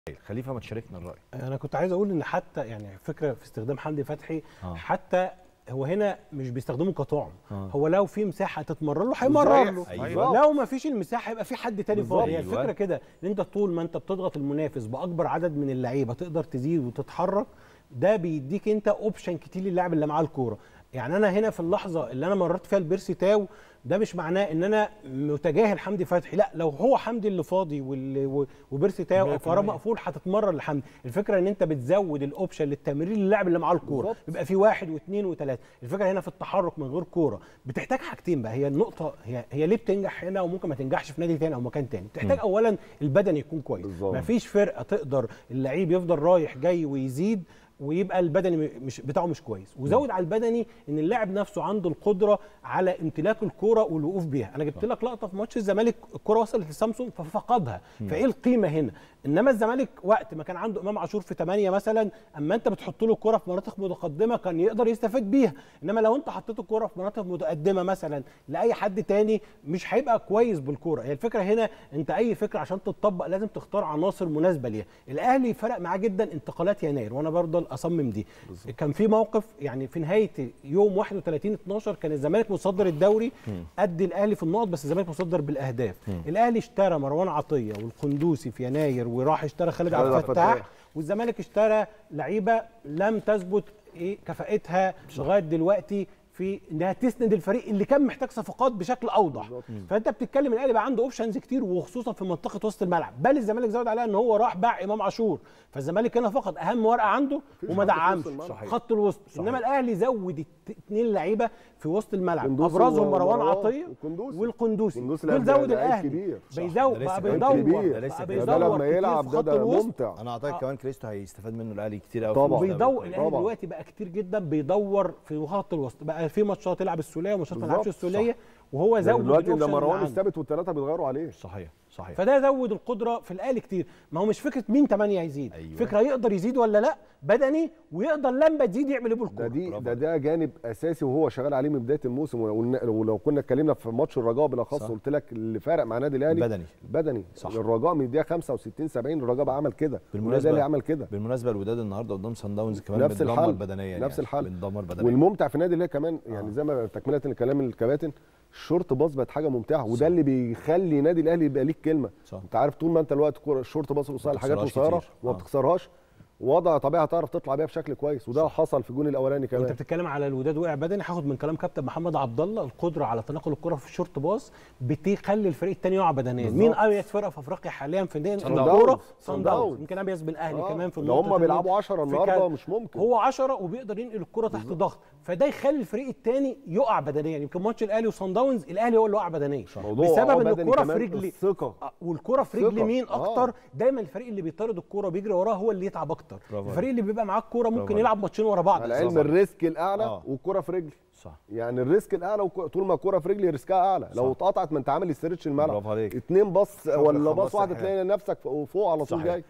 خليفه ما تشاركنا الراي انا كنت عايز اقول ان حتى يعني فكره في استخدام حمدي فتحي آه. حتى هو هنا مش بيستخدمه كطعم آه. هو لو في مساحه تتمرر له هيمرر له أيوة. لو ما فيش المساحه يبقى في حد تاني بالظبط. فاضي هي أيوة. الفكره كده ان انت طول ما انت بتضغط المنافس باكبر عدد من اللعيبه تقدر تزيد وتتحرك ده بيديك انت اوبشن كتير للاعب اللي معاه الكوره يعني انا هنا في اللحظه اللي انا مررت فيها البيرسي تاو ده مش معناه ان انا متجاهل حمدي فتحي لا لو هو حمدي اللي فاضي واللي- و- وبيرسي تاو او فراغ مقفول هتتمرر لحمدي الفكره ان انت بتزود الاوبشن للتمرير للاعب اللي معاه الكوره يبقى في واحد واثنين وثلاثه الفكره هنا في التحرك من غير كوره بتحتاج حاجتين بقى هي النقطه هي هي ليه بتنجح هنا وممكن ما تنجحش في نادي تاني او مكان تاني بتحتاج اولا البدني يكون كويس بالظبط. ما فيش فرقه تقدر اللعيب يفضل رايح جاي ويزيد ويبقى البدني م- مش بتاعه مش كويس وزود على البدني ان اللاعب نفسه عنده القدره على امتلاك الكوره والوقوف بيها انا جبت لك لقطه في ماتش الزمالك الكوره وصلت لسامسون ففقدها فايه القيمه هنا انما الزمالك وقت ما كان عنده امام عاشور في 8 مثلا اما انت بتحط له الكوره في مناطق متقدمه كان يقدر يستفاد بيها انما لو انت حطيت الكوره في مناطق متقدمه مثلا لاي حد تاني مش هيبقى كويس بالكوره هي الفكره هنا انت اي فكره عشان تطبق لازم تختار عناصر مناسبه ليها الاهلي فرق معاه جدا انتقالات يناير وانا برضه اصمم دي كان في موقف يعني في نهايه يوم 31 12 كان الزمالك متصدر الدوري قد الاهلي في النقط بس الزمالك متصدر بالاهداف الاهلي اشترى مروان عطيه والقندوسي في يناير وراح اشترى خالد عبد خالد عبد الفتاح الفتاح. والزمالك اشترى لعيبه لم تثبت ايه كفاءتها لغايه دلوقتي في انها تسند الفريق اللي كان محتاج صفقات بشكل اوضح فانت بتتكلم الاهلي بقى عنده اوبشنز كتير وخصوصا في منطقه وسط الملعب بل الزمالك زود عليها ان هو راح باع امام عاشور فالزمالك هنا فقد اهم ورقه عنده وما حد في دعمش وسط الملعب. خط الوسط انما الاهلي زود الت- اتنين لعيبه في وسط الملعب قندوسي ابرزهم مروان ومروان عطيه وقندوسي. والقندوسي قندوسي دول لعيب- زود لعيب الاهلي كبير. بيزود ده بقى لسه بيدور كبير. ده لسه بقى كبير. ده بيدور لما كتير يلعب في ده خط ده الوسط. ممتع انا اعتقد آه. كمان كريستو هيستفاد منه الاهلي كتير قوي طبعاً. بيدور الاهلي طبعاً. دلوقتي بقى كتير جدا بيدور في خط الوسط بقى في ماتشات يلعب السوليه وماتشات ما يلعبش بالظبط. السوليه وهو ده زود دلوقتي ده الأوبشن اللي مروان عنده. الثابت والثلاثه بيتغيروا عليه صحيح صحيح فده زود القدره في الاهلي كتير ما هو مش فكره مين 8 يزيد أيوة. فكره يقدر يزيد ولا لا بدني ويقدر لما تزيد يعمل ايه ده بالكوره دي ده ده جانب اساسي وهو شغال عليه من بدايه الموسم وقلنا- ولو كنا اتكلمنا في ماتش الرجاء بالاخص صح. قلت لك اللي فارق مع النادي الاهلي البدني. بدني صح. الرجاء من الدقيقه 65 70 الرجاء بقى عمل كده النادي الاهلي عمل كده بالمناسبه الوداد النهارده قدام سان داونز كمان نفس بتدمر الحال. بدنيا نفس يعني. الحال. بتدمر بدنيا والممتع في النادي الاهلي كمان يعني زي ما تكمله الكلام الكباتن الشورت باص بقت حاجه ممتعه وده اللي بيخلي النادي الاهلي يبقى ليك كلمه صح. انت عارف طول ما انت الوقت كوره الشورت باص القصير حاجات بتخسرهاش قصيره كتير. وما آه. بتخسرهاش وضع طبيعي هتعرف تطلع بيها بشكل كويس وده حصل في الجون الاولاني انت كمان بتتكلم على الوداد وقع بدني هاخد من كلام كابتن محمد عبد الله القدره على تناقل الكره في الشورت باص بتخلي الفريق الثاني يقع بدنيا مين اميز فرقه في افريقيا حاليا في الدنيا صن الكوره داونز. صن صن داونز داونز. يمكن اميز بالاهلي آه. كمان في لو هم النقطة دي. بيلعبوا 10 في النهارده كان- مش ممكن هو 10 وبيقدر ينقل الكره تحت ضغط فده يخلي الفريق الثاني يقع بدنيا يمكن ماتش الاهلي وصن داونز الاهلي هو اللي وقع بدنيا موضوع بسبب آه ان بدني الكره في كمان رجل الثقه آه، والكره في رجل ثقة. مين آه. اكتر دايما الفريق اللي بيطارد الكوره وبيجري وراها هو اللي يتعب اكتر برافو الفريق اللي بيبقى معاه الكوره ممكن عليك. يلعب ماتشين ورا بعض على علم برافو عليك. الريسك الاعلى آه. والكره في رجلي صح يعني الريسك الاعلى وك- طول ما الكره في رجلي ريسكها اعلى لو اتقطعت ما انت عامل استرتش الملعب برافو عليك. اتنين باص ولا رقم باص باص واحد صحيح. تلاقي نفسك فوق فوق على طول صحيح جاي